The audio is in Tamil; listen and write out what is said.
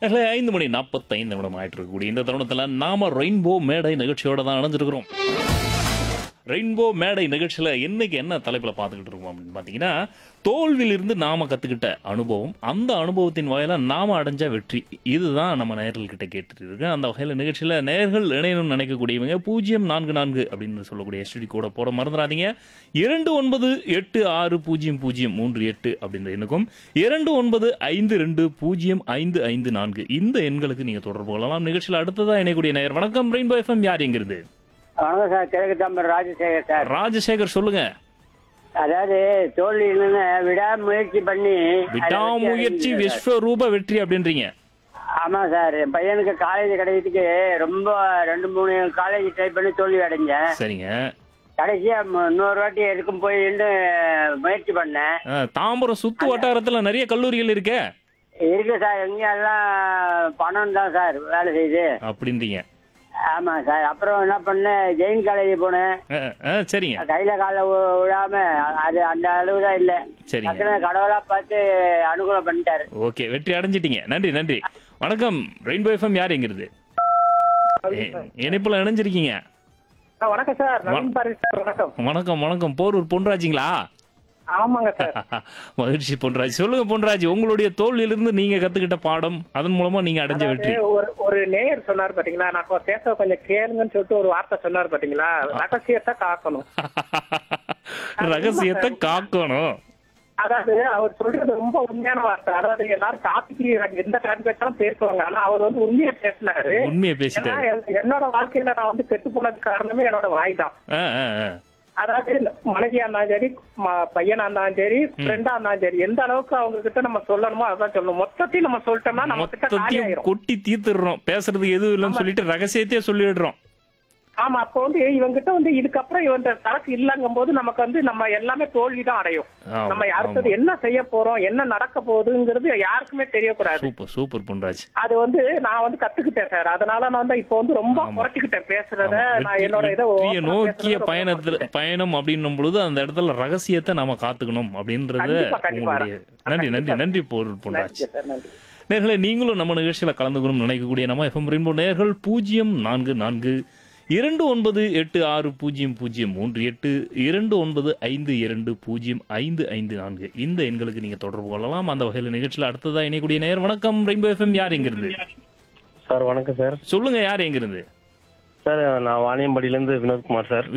அதில் ஐந்து மணி நாற்பத்தைந்து நிமிடம் ஆயிட்டு இருக்கக்கூடிய இந்த தருணத்தில் நாம ரெயின்போ மேடை நிகழ்ச்சியோட தான் அணைஞ்சிருக்கிறோம் ரெயின்போ மேடை நிகழ்ச்சியில் இன்னைக்கு என்ன தலைப்பில் பார்த்துக்கிட்டு இருக்கோம் அப்படின்னு பார்த்தீங்கன்னா தோல்வியிலிருந்து நாம கற்றுக்கிட்ட அனுபவம் அந்த அனுபவத்தின் வாயில நாம அடைஞ்ச வெற்றி இதுதான் நம்ம நேயர்கள்கிட்ட கேட்டுட்டு இருக்கு அந்த வகையில் நிகழ்ச்சியில் நேயர்கள் இணையணும்னு நினைக்கக்கூடியவங்க பூஜ்ஜியம் நான்கு நான்கு அப்படின்னு சொல்லக்கூடிய எஸ்டி கூட போட மறந்துடாதீங்க இரண்டு ஒன்பது எட்டு ஆறு பூஜ்ஜியம் பூஜ்ஜியம் மூன்று எட்டு அப்படின்ற எண்ணுக்கும் இரண்டு ஒன்பது ஐந்து ரெண்டு பூஜ்ஜியம் ஐந்து ஐந்து நான்கு இந்த எண்களுக்கு நீங்கள் தொடர்பு கொள்ளலாம் நிகழ்ச்சியில் அடுத்ததாக இணையக்கூடிய நேயர் வணக்கம் ரெயின்போ எஃப்எம் யார் எங்கிருந்து வணக்கம் சார் கிழக்கு தாம்பரம் ராஜசேகர் சார் ராஜசேகர் சொல்லுங்க அதாவது தோல்வியிலிருந்து விடாமுயற்சி பண்ணி விடாமுயற்சி விஸ்வரூப வெற்றி அப்படின்றீங்க ஆமா சார் என் பையனுக்கு காலேஜ் கிடைக்கிறதுக்கு ரொம்ப ரெண்டு மூணு காலேஜ் ட்ரை பண்ணி தோல்வி அடைஞ்சேன் சரிங்க கடைசியா ம- இன்னொரு வாட்டி எதுக்கும் போய் நின்று முயற்சி பண்ணேன் ஆ, தாம்பரம் சுத்து வட்டாரத்துல நிறைய கல்லூரிகள் இருக்கே இருக்கு சார் எங்க எல்லாம் பணம் தான் சார் வேலை செய்யுது அப்படின்றீங்க ஆமா சார் அப்புறம் என்ன பண்ணேன் ஜெயின் காலேஜ் போனேன் ஆ, ஆ, சரிங்க கையில கால விடாம அது அந்த அளவு தான் இல்ல சரிங்க டக்குனு கடவுளா பார்த்து அனுகூலம் பண்ணிட்டாரு ஓகே வெற்றி அடைஞ்சிட்டீங்க நன்றி நன்றி வணக்கம் ரெயின்போ எஃப்எம் யார் எங்கிறது இணைப்புல இணைஞ்சிருக்கீங்க ஆ, வணக்கம் சார் நவீன் பாரதி சார் வணக்கம் வணக்கம் வணக்கம் போரூர் பொன்ராஜிங்களா ஆமாங்க சார் மகிழ்ச்சி பொன்ராஜ் சொல்லுங்க பொன்ராஜ் உங்களுடைய தோல்வியிலிருந்து நீங்க கத்துக்கிட்ட பாடம் அதன் மூலமா நீங்க அடைஞ்ச வெற்றி அதாவது ஒரு ஒரு நேயர் சொன்னார் பாத்தீங்களா நான் கொ- பேச கொஞ்சம் கேளுங்கன்னு சொல்லிட்டு ஒரு வார்த்தை சொன்னார் பாத்தீங்களா ரகசியத்தை காக்கணும் ரகசியத்தை காக்கணும் அதாவது அவர் சொல்றது ரொம்ப உண்மையான வார்த்தை அதாவது எல்லாரும் டாபிக் எந்த டாபிக் வச்சாலும் பேசுவாங்க ஆனா அவர் வந்து உண்மையை பேசினாரு உண்மையை ஏன்னா பேசிட்டாரு என்- என்னோட வாழ்க்கையில நான் வந்து கெட்டு போனதுக்கு காரணமே என்னோட வாய் தான் ஆ, ஆ, ஆ. அதாவது மனைவியா இருந்தாலும் சரி ம- பையனா இருந்தாலும் சரி ஃப்ரெண்டா இருந்தாலும் சரி எந்த அளவுக்கு அவங்க கிட்ட நம்ம சொல்லணுமோ அதான் சொல்லணும் மொத்தத்தையும் நம்ம சொல்லிட்டோம்னா நம்ம கிட்ட காலி மொத்தத்தையும் ஆயிரும் கொட்டி தீர்த்துடுறோம் பேசுறதுக்கு எதுவும் இல்லைன்னு சொல்லிட்டு ரகசியத்தையே சொல்லிடுறோம் ஆமா அப்போ வந்து இவங்கிட்ட வந்து இதுக்கப்புறம் இவன் சரக்கு இல்லங்கும் போது நமக்கு வந்து நம்ம எல்லாமே தோல்விதான் அடையும் ஆமா, நம்ம அடுத்தது ஆமா. என்ன செய்ய போறோம் என்ன நடக்க போகுதுங்கிறது யாருக்குமே தெரியக்கூடாது சூப்பர் சூப்பர் பொன்ராஜ் அது வந்து நான் வந்து கத்துக்கிட்டேன் சார் அதனால நான் வந்து இப்போ வந்து ரொம்ப ஆமா. குறைச்சிக்கிட்டேன் பேசுறத ஆமா. நான் என்னோட இதை வெற்றியை open ஆ நோக்கிய பேசுறத ரொம்ப பயணத்துல குறைச்சிக்கிட்டேன். பயணம் அப்படின்னும் பொழுது அந்த இடத்துல ரகசியத்தை நாம காத்துக்கணும் அப்படின்றத கண்டிப்பா, கண்டிப்பா. உங்களுடைய நன்றி நன்றி நன்றி பொருள் பொன்ராஜ் நன்றி சார் நன்றி நேர்களே நீங்களும் நம்ம நிகழ்ச்சியில கலந்துக்கணும்னு நினைக்கக்கூடிய நம்ம எஃப்எம் ரெயின்போ நேர்கள் பூஜ்ஜியம் நான்கு நான்கு இரண்டு ஒன்பது எட்டு ஆறு பூஜ்ஜியம் பூஜ்ஜியம் மூன்று எட்டு இரண்டு ஒன்பது ஐந்து இரண்டு பூஜ்ஜியம் ஐந்து ஐந்து நான்கு இந்த எண்களுக்கு நீங்க தொடர்பு கொள்ளலாம் அந்த வகையில் நிகழ்ச்சியில் அடுத்ததா இணையக்கூடிய நேர் வணக்கம் ரெயின்போ எஃப்எம் யார் எங்கிருந்து சார் வணக்கம் சார் சொல்லுங்க யார் எங்கிருந்து சார் நான் வாணியம்பாடியிலேருந்து வினோத்குமார் சார்